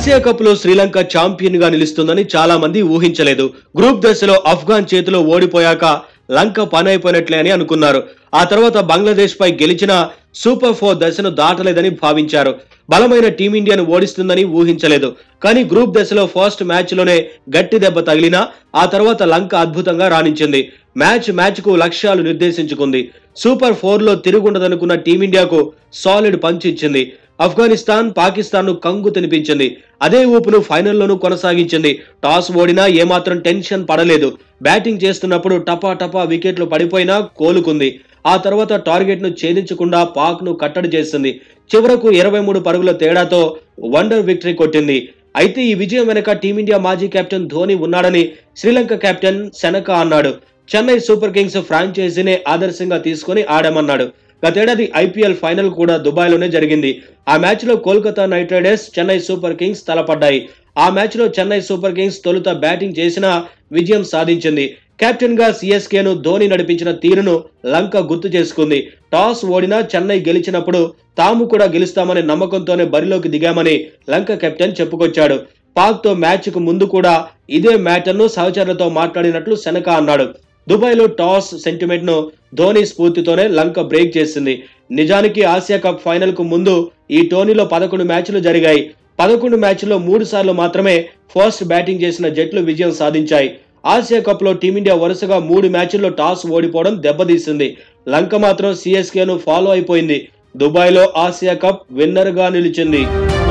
Asia cup లో Sri Lanka champion గా నిలుస్తుందని చాలా మంది ఊహించలేదు గ్రూప్ దశలో ఆఫ్ఘాన్ చేతిలో ఓడిపోయాక లంక పని అయిపోయినట్లే అని అనుకున్నారు ఆ తర్వాత బంగ్లాదేశ్ పై గెలిచిన సూపర్ ఫోర్ దశను దాటలేదని భావించారు బలమైన టీమిండియాను ఓడిస్తుందని ఊహించలేదు కానీ గ్రూప్ దశలో ఫస్ట్ మ్యాచ్ లోనే గట్టి దెబ్బ తగిలినా ఆ తర్వాత లంక అద్భుతంగా రాణించింది మ్యాచ్ మ్యాచ్ కు లక్ష్యాలు నిర్దేశించుకుంది సూపర్ ఫోర్ లో తిరుగుండదనుకున్న టీమిండియాకు సాలిడ్ పంచ్ ఇచ్చింది ఆఫ్ఘనిస్తాన్ పాకిస్తాన్ ను కంగు తినిపించింది అదే ఊపును ఫైనల్లోనూ కొనసాగించింది టాస్ ఓడినా ఏమాత్రం టెన్షన్ పడలేదు బ్యాటింగ్ చేస్తున్నప్పుడు టపా టపా వికెట్లు పడిపోయినా కోలుకుంది ఆ తర్వాత టార్గెట్ ను ఛేదించకుండా పాక్ ను కట్టడి చేసింది చివరకు ఇరవై మూడు పరుగుల తేడాతో వండర్ విక్టరీ కొట్టింది అయితే ఈ విజయం వెనక టీమిండియా మాజీ కెప్టెన్ ధోని ఉన్నాడని శ్రీలంక కెప్టెన్ సెనక అన్నాడు చెన్నై సూపర్ కింగ్స్ ఫ్రాంచైజీనే ఆదర్శంగా తీసుకొని ఆడమన్నాడు గతేడాది ఐపీఎల్ ఫైనల్ కూడా దుబాయ్ లోనే జరిగింది ఆ మ్యాచ్ లో Kolkata knight riders Chennai super kings తలపడ్డాయి ఆ మ్యాచ్ లో చెన్నై సూపర్ కింగ్స్ తొలుత బ్యాటింగ్ చేసినా విజయం సాధించింది కెప్టెన్ గా సిఎస్కే ను ధోని నడిపించిన తీరును లంక గుర్తు చేసుకుంది టాస్ ఓడినా చెన్నై గెలిచినప్పుడు తాము కూడా గెలుస్తామనే నమ్మకంతోనే బరిలోకి దిగామని లంక కెప్టెన్ చెప్పుకొచ్చాడు పాక్ తో మ్యాచ్ కు ముందు కూడా ఇదే మ్యాటర్ ను సహచరులతో మాట్లాడినట్లు సెనక అన్నాడు దుబాయ్ లో టాస్ సెంటిమెంట్ ను ధోని స్ఫూర్తితోనే లంక బ్రేక్ చేసింది నిజానికి ఆసియా కప్ ఫైనల్ కు ముందు ఈ టోర్నీలో పదకొండు మ్యాచ్లు జరిగాయి పదకొండు మ్యాచ్ల్లో మూడు సార్లు మాత్రమే ఫస్ట్ బ్యాటింగ్ చేసిన జట్లు విజయం సాధించాయి ఆసియా కప్ లో టీమిండియా వరుసగా మూడు మ్యాచ్ల్లో టాస్ ఓడిపోవడం దెబ్బతీసింది లంక మాత్రం సిఎస్కే ను ఫాలో అయిపోయింది దుబాయ్ లో ఆసియా కప్ విన్నర్ గా నిలిచింది